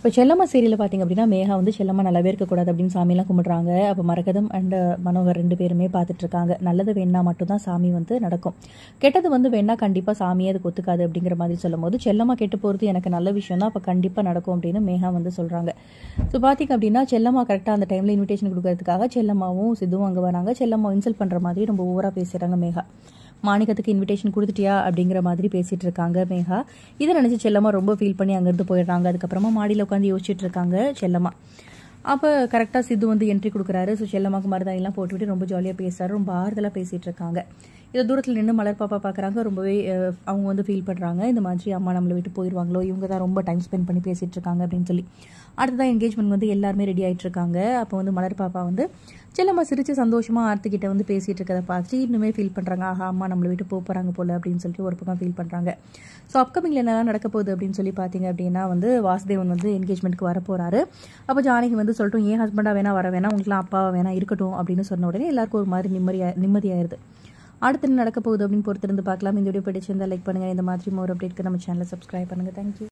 இப்போ செல்லம்மா சீரியலில் பார்த்தீங்க அப்படின்னா மேகா வந்து செல்லம்மா நல்லாவே இருக்கக்கூடாது அப்படின்னு சாமியெல்லாம் கும்பிடுறாங்க அப்போ மரகதம் அண்ட் மனோகர் ரெண்டு பேருமே பார்த்துட்டு இருக்காங்க நல்லது வேணா மட்டும்தான் சாமி வந்து நடக்கும் கெட்டது வந்து வேணா கண்டிப்பாக சாமியே அதுக்கு ஒத்துக்காது அப்படிங்கிற மாதிரி சொல்லும்போது செல்லம்மா கெட்டு போகிறது எனக்கு நல்ல விஷயம் தான் அப்போ கண்டிப்பாக நடக்கும் அப்படின்னு மேகா வந்து சொல்கிறாங்க ஸோ பார்த்தீங்க அப்படின்னா செல்லம்மா கரெக்டாக அந்த டைமில் இன்விடேஷன் கொடுக்கறதுக்காக செல்லம்மாவும் சித்துவும் அங்கே வராங்க செல்லம்மா இன்சல்ட் பண்ணுற மாதிரி ரொம்ப ஓவராக பேசுகிறாங்க மேகா மாணிக்கத்துக்கு இன்விடேஷன் கொடுத்துட்டியா அப்படிங்கிற மாதிரி பேசிட்டு இருக்காங்க மேகா இதை நினச்சி செல்லம்மா ரொம்ப ஃபீல் பண்ணி அங்கேருந்து போயிடுறாங்க அதுக்கப்புறமா மாடியில் உட்காந்து யோசிச்சுட்டு இருக்காங்க செல்லம்மா அப்போ கரெக்டாக சித்து வந்து என்ட்ரி கொடுக்குறாரு ஸோ செல்லம்மாக்கு மருதாயெல்லாம் போட்டுவிட்டு ரொம்ப ஜாலியாக பேசுறாரு ரொம்ப ஆறுதலாக பேசிகிட்டு இருக்காங்க இதை தூரத்தில் நின்று மலர் பாப்பா பார்க்குறாங்க ரொம்பவே அஹ், அவங்க வந்து ஃபீல் பண்ணுறாங்க இந்த மாதிரி அம்மா நம்மளை விட்டு போயிடுவாங்களோ இவங்க தான் ரொம்ப டைம் ஸ்பெண்ட் பண்ணி பேசிகிட்டு இருக்காங்க அப்படின்னு சொல்லி அடுத்ததான் என்கேஜ்மெண்ட் வந்து எல்லாருமே ரெடி ஆயிட்டு இருக்காங்க அப்போ வந்து மலர் பாப்பா வந்து செல்லம்மா சிரிச்சு சந்தோஷமாக ஆர்த்திக்கிட்ட வந்து பேசிகிட்டு இருக்கதை பார்த்துட்டு இன்னுமே ஃபீல் பண்ணுறாங்க ஆஹா அம்மா நம்மளை விட்டு போக போகிறாங்க போல அப்படின்னு சொல்லிட்டு ஒரு பக்கம் ஃபீல் பண்ணுறாங்க ஸோ அப்கமிங்கில் என்னெல்லாம் நடக்க போகுது அப்படின்னு சொல்லி பார்த்தீங்க அப்படின்னா வந்து வாசுதேவன் வந்து என்கேஜ்மெண்ட்க்கு வர போகிறாரு அப்போ ஜானகி வந்து சொல்லட்டும் ஏன் ஹஸ்பண்டாக வேணா வர வேணா உங்களுக்குலாம் அப்பாவா வேணா இருக்கட்டும் அப்படின்னு சொன்ன உடனே எல்லாருக்கும் ஒரு மாதிரி நிம்மதியா நிம்மதியாயிருது அடுத்து என்ன நடக்க போகுது அப்படின்னு பொறுத்திருந்து பார்க்கலாம் இந்த வீடியோ பிடிச்சிருந்தா லைக் பண்ணுங்கள் இந்த மாதிரி மோர் அப்டேட்க்கு நம்ம சேனலை சப்ஸ்கிரைப் பண்ணுங்கள் தேங்க்யூ